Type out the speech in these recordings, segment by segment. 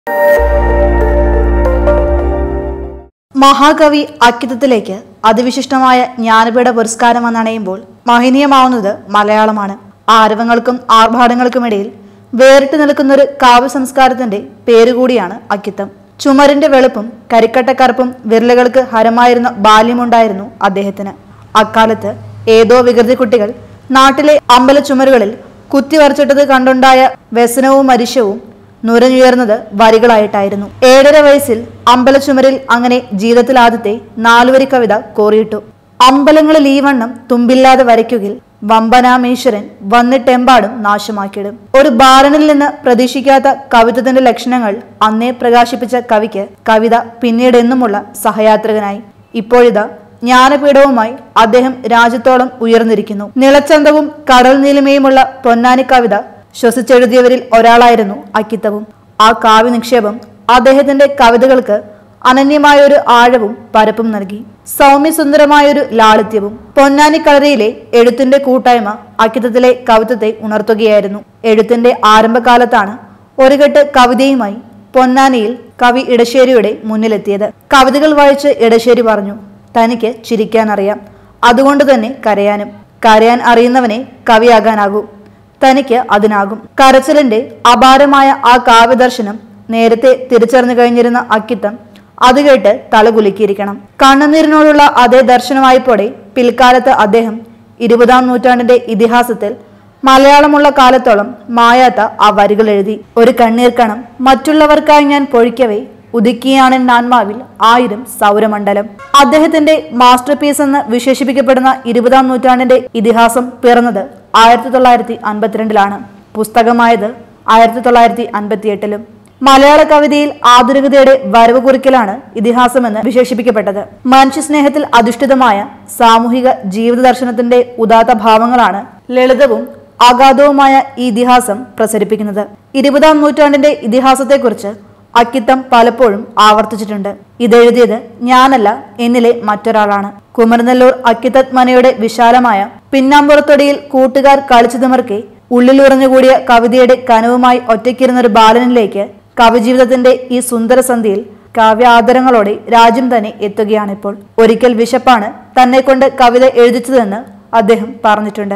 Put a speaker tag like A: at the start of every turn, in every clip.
A: മഹാകവി അക്കിത്തത്തിലേക്ക് അതിവിശിഷ്ടമായ ജ്ഞാനപീഠ പുരസ്കാരം വന്നണയുമ്പോൾ മഹനീയമാവുന്നത് മലയാളമാണ് ആരവങ്ങൾക്കും ആർഭാടങ്ങൾക്കുമിടയിൽ വേറിട്ട് നിൽക്കുന്നൊരു കാവ്യ സംസ്കാരത്തിന്റെ പേരുകൂടിയാണ് അക്കിത്തം ചുമരിന്റെ വെളുപ്പും കരിക്കട്ടക്കറുപ്പും വിരലുകൾക്ക് ഹരമായിരുന്ന ബാല്യമുണ്ടായിരുന്നു അദ്ദേഹത്തിന് അക്കാലത്ത് ഏതോ വികൃതി കുട്ടികൾ നാട്ടിലെ അമ്പല ചുമരുകളിൽ കുത്തിവരച്ചിട്ടത് കണ്ടുണ്ടായ വ്യസനവും മരിശവും നുരഞ്ഞുയർന്നത് വരികളായിട്ടായിരുന്നു ഏഴര വയസ്സിൽ അമ്പലച്ചുമരിൽ അങ്ങനെ ജീവിതത്തിൽ ആദ്യത്തെ നാലുവരി കവിത കോറിയിട്ടു അമ്പലങ്ങളിൽ ഈ വണ്ണം തുമ്പില്ലാതെ വരയ്ക്കുകിൽ വമ്പനാമീശ്വരൻ വന്നിട്ടെമ്പാടും നാശമാക്കിയിടും ഒരു ബാലനിൽ നിന്ന് പ്രതീക്ഷിക്കാത്ത കവിത്വത്തിന്റെ ലക്ഷണങ്ങൾ അന്നേ പ്രകാശിപ്പിച്ച കവിക്ക് കവിത പിന്നീട് എന്നുമുള്ള സഹയാത്രികനായി ഇപ്പോഴിതാ ജ്ഞാനപീഠവുമായി അദ്ദേഹം രാജ്യത്തോളം ഉയർന്നിരിക്കുന്നു നിളച്ചന്തവും കടൽ നീലിമയുമുള്ള പൊന്നാനി കവിത ശ്വസിച്ചെഴുതിയവരിൽ ഒരാളായിരുന്നു അക്കിത്തവും ആ കാവ്യ നിക്ഷേപം അദ്ദേഹത്തിന്റെ കവിതകൾക്ക് അനന്യമായൊരു ആഴവും പരപ്പും നൽകി സൗമ്യസുന്ദരമായൊരു ലാളിത്യവും പൊന്നാനി കളരിയിലെ എഴുത്തിന്റെ കൂട്ടായ്മ അക്കിത്തത്തിലെ കവിത്വത്തെ ഉണർത്തുകയായിരുന്നു എഴുത്തിന്റെ ആരംഭകാലത്താണ് ഒരു കെട്ട് കവിതയുമായി പൊന്നാനിയിൽ കവി ഇടശ്ശേരിയുടെ മുന്നിലെത്തിയത് കവിതകൾ വായിച്ച് ഇടശ്ശേരി പറഞ്ഞു തനിക്ക് ചിരിക്കാൻ അറിയാം അതുകൊണ്ട് തന്നെ കരയാനും കരയാൻ അറിയുന്നവനെ കവിയാകാനാകൂ തനിക്ക് അതിനാകും കരച്ചിലിന്റെ അപാരമായ ആ കാവ്യദർശനം നേരത്തെ തിരിച്ചറിഞ്ഞു കഴിഞ്ഞിരുന്ന അക്കിത്തം അത് കേട്ട് തലകുലുക്കിയിരിക്കണം കണ്ണുനീരിനോടുള്ള അതേ ദർശനമായപ്പോടെ പിൽക്കാലത്ത് അദ്ദേഹം ഇരുപതാം നൂറ്റാണ്ടിന്റെ ഇതിഹാസത്തിൽ മലയാളമുള്ള കാലത്തോളം മായാത്ത ആ വരികൾ എഴുതി ഒരു കണ്ണീർ കണം മറ്റുള്ളവർക്കായി ഞാൻ പൊഴിക്കവേ ഉദിക്കിയാണ് ആത്മാവിൽ ആയിരം സൗരമണ്ഡലം അദ്ദേഹത്തിന്റെ മാസ്റ്റർ പീസ് എന്ന് വിശേഷിപ്പിക്കപ്പെടുന്ന ഇരുപതാം നൂറ്റാണ്ടിന്റെ ഇതിഹാസം പിറന്നത് ആയിരത്തി തൊള്ളായിരത്തി അൻപത്തിരണ്ടിലാണ് പുസ്തകമായത് ആയിരത്തി തൊള്ളായിരത്തി അൻപത്തിയെട്ടിലും മലയാള കവിതയിൽ ആധുനികതയുടെ വരവ് കുറിക്കലാണ് ഇതിഹാസമെന്ന് വിശേഷിപ്പിക്കപ്പെട്ടത് മനുഷ്യസ്നേഹത്തിൽ അധിഷ്ഠിതമായ സാമൂഹിക ജീവിത ദർശനത്തിന്റെ ഉദാത്ത ഭാവങ്ങളാണ് ലളിതവും അഗാധവുമായ ഈ ഇതിഹാസം പ്രസരിപ്പിക്കുന്നത് ഇരുപതാം നൂറ്റാണ്ടിന്റെ ഇതിഹാസത്തെക്കുറിച്ച് അക്കിത്തം പലപ്പോഴും ആവർത്തിച്ചിട്ടുണ്ട് ഇതെഴുതിയത് ഞാനല്ല എന്നിലെ മറ്റൊരാളാണ് കുമരനെല്ലൂർ അക്കിത്തത് മനയുടെ വിശാലമായ പിന്നാമ്പുറത്തൊടിയിൽ കൂട്ടുകാർ കളിച്ചു തിമർക്കെ ഉള്ളിലുറഞ്ഞുകൂടിയ കവിതയുടെ കനവുമായി ഒറ്റയ്ക്കിരുന്ന ഒരു ബാലനിലേക്ക് കവിജീവിതത്തിന്റെ ഈ സുന്ദര സന്ധ്യയിൽ കാവ്യ ആദരങ്ങളോടെ രാജ്യം തന്നെ എത്തുകയാണിപ്പോൾ ഒരിക്കൽ വിശപ്പാണ് തന്നെ കൊണ്ട് കവിത എഴുതിച്ചതെന്ന് അദ്ദേഹം പറഞ്ഞിട്ടുണ്ട്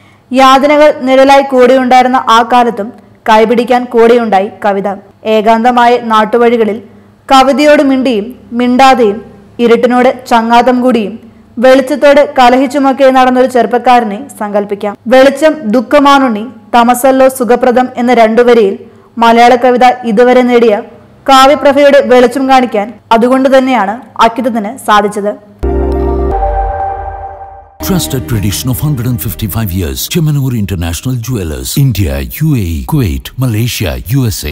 A: യാതനകൾ നിഴലായി കൂടെയുണ്ടായിരുന്ന ആ കാലത്തും കൈപിടിക്കാൻ കൂടെയുണ്ടായി കവിത ഏകാന്തമായ നാട്ടുവഴികളിൽ കവിതയോട് മിണ്ടിയും മിണ്ടാതെയും ഇരുട്ടിനോട് ചങ്ങാതം കൂടിയും വെളിച്ചത്തോട് കലഹിച്ചുമൊക്കെ നടന്നൊരു ചെറുപ്പക്കാരനെ സങ്കല്പിക്കാം വെളിച്ചം ദുഃഖമാനുണ്ണി തമസല്ലോ സുഖപ്രദം എന്ന രണ്ടുവരിയിൽ മലയാള കവിത ഇതുവരെ നേടിയ കാവ്യപ്രഭയുടെ വെളിച്ചം കാണിക്കാൻ അതുകൊണ്ട് തന്നെയാണ് അക്കിതത്തിന് സാധിച്ചത്
B: Trusted tradition of 155 years. Chemanur International Jewelers. India, UAE, Kuwait, Malaysia, USA.